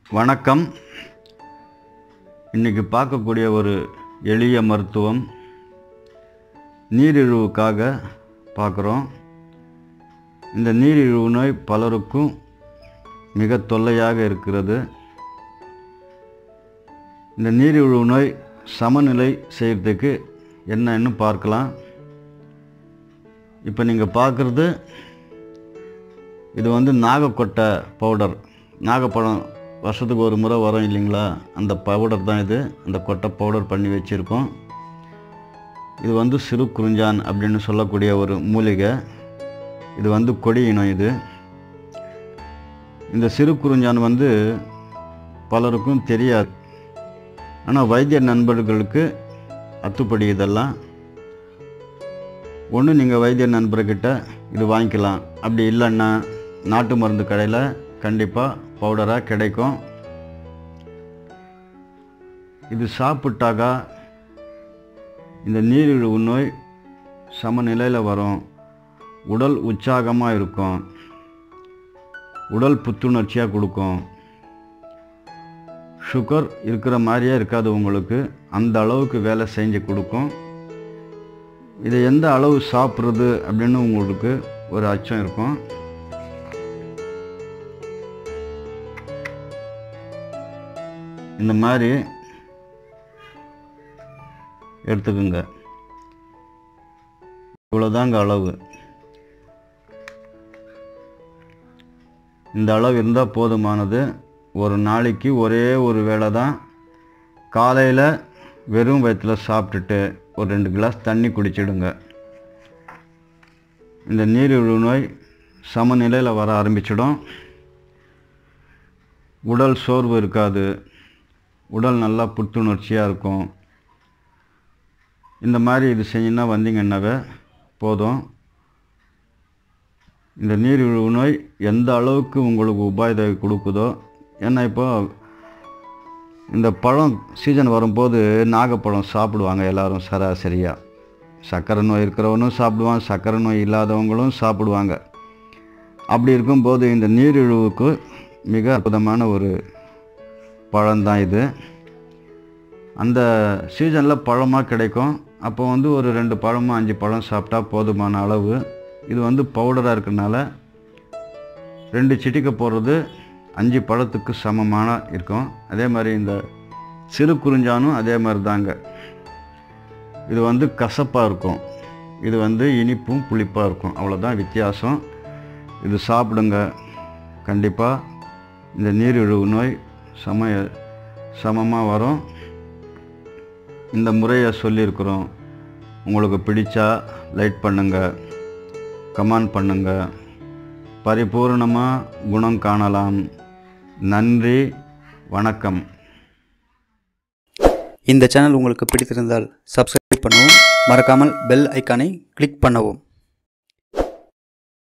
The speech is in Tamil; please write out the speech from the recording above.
வணக்கம் இன்றைக்கி பார்க்கக்கூடிய ஒரு எளிய மருத்துவம் நீரிழிவுக்காக பார்க்குறோம் இந்த நீரிழிவு நோய் பலருக்கும் மிக தொல்லையாக இருக்கிறது இந்த நீரிழிவு நோய் சமநிலை செய்கிறதுக்கு என்னன்னு பார்க்கலாம் இப்போ நீங்கள் பார்க்குறது இது வந்து நாகக்கொட்டை பவுடர் நாகப்பழம் வருஷத்துக்கு ஒரு முறை வரும் இல்லைங்களா அந்த பவுடர் தான் இது அந்த கொட்டை பவுடர் பண்ணி வச்சுருக்கோம் இது வந்து சிறு குறிஞ்சான் அப்படின்னு சொல்லக்கூடிய ஒரு மூலிகை இது வந்து கொடி இனம் இது இந்த சிறு குறிஞ்சான் வந்து பலருக்கும் தெரியாது ஆனால் வைத்திய நண்பர்களுக்கு அத்துப்படி இதெல்லாம் ஒன்று நீங்கள் வைத்திய நண்பர்கிட்ட இது வாங்கிக்கலாம் அப்படி இல்லைன்னா நாட்டு மருந்து கடையில் கண்டிப்பாக பவுடராக கிடைக்கும் இது சாப்பிட்டாக்கா இந்த நீரிழிவு நோய் சமநிலையில் வரும் உடல் உற்சாகமாக இருக்கும் உடல் புத்துணர்ச்சியாக கொடுக்கும் சுகர் இருக்கிற மாதிரியே இருக்காது உங்களுக்கு அந்த அளவுக்கு வேலை செஞ்சு கொடுக்கும் இதை எந்த அளவு சாப்பிட்றது அப்படின்னு உங்களுக்கு ஒரு அச்சம் இருக்கும் இந்த மாதிரி எடுத்துக்கோங்க இவ்வளோதாங்க அளவு இந்த அளவு இருந்தால் போதுமானது ஒரு நாளைக்கு ஒரே ஒரு வேளை தான் காலையில் வெறும் வயிற்றில் சாப்பிட்டுட்டு ஒரு ரெண்டு கிளாஸ் தண்ணி குடிச்சிடுங்க இந்த நீரிழிவு நோய் சமநிலையில் வர ஆரம்பிச்சிடும் உடல் சோர்வு இருக்காது உடல் நல்லா புத்துணர்ச்சியாக இருக்கும் இந்த மாதிரி இது செஞ்சினா வந்தீங்கன்னாவே போதும் இந்த நீரிழிவு நோய் எந்த அளவுக்கு உங்களுக்கு உபாயத்தை கொடுக்குதோ ஏன்னா இப்போ இந்த பழம் சீசன் வரும்போது நாகப்பழம் சாப்பிடுவாங்க எல்லாரும் சராசரியாக சர்க்கரை நோய் இருக்கிறவனும் சாப்பிடுவான் சர்க்கரை நோய் இல்லாதவங்களும் சாப்பிடுவாங்க அப்படி இருக்கும்போது இந்த நீரிழிவுக்கு மிக அற்புதமான ஒரு பழம்தான் இது அந்த சீசனில் பழமாக கிடைக்கும் அப்போ வந்து ஒரு ரெண்டு பழமோ அஞ்சு பழம் சாப்பிட்டா போதுமான அளவு இது வந்து பவுடராக இருக்கிறனால ரெண்டு சிட்டிக்க போடுறது அஞ்சு பழத்துக்கு சமமான இருக்கும் அதே மாதிரி இந்த சிறு குறிஞ்சானும் அதே மாதிரி தாங்க இது வந்து கசப்பாக இருக்கும் இது வந்து இனிப்பும் புளிப்பாக இருக்கும் அவ்வளோதான் வித்தியாசம் இது சாப்பிடுங்க கண்டிப்பாக இந்த நீரிழிவு நோய் சம சமமாக வரும் இந்த முறையை சொல்லியிருக்கிறோம் உங்களுக்கு பிடிச்சா லைட் பண்ணுங்கள் கமெண்ட் பண்ணுங்கள் பரிபூர்ணமாக குணம் காணலாம் நன்றி வணக்கம் இந்த சேனல் உங்களுக்கு பிடித்திருந்தால் சப்ஸ்கிரைப் பண்ணவும் மறக்காமல் பெல் ஐக்கானை கிளிக் பண்ணவும்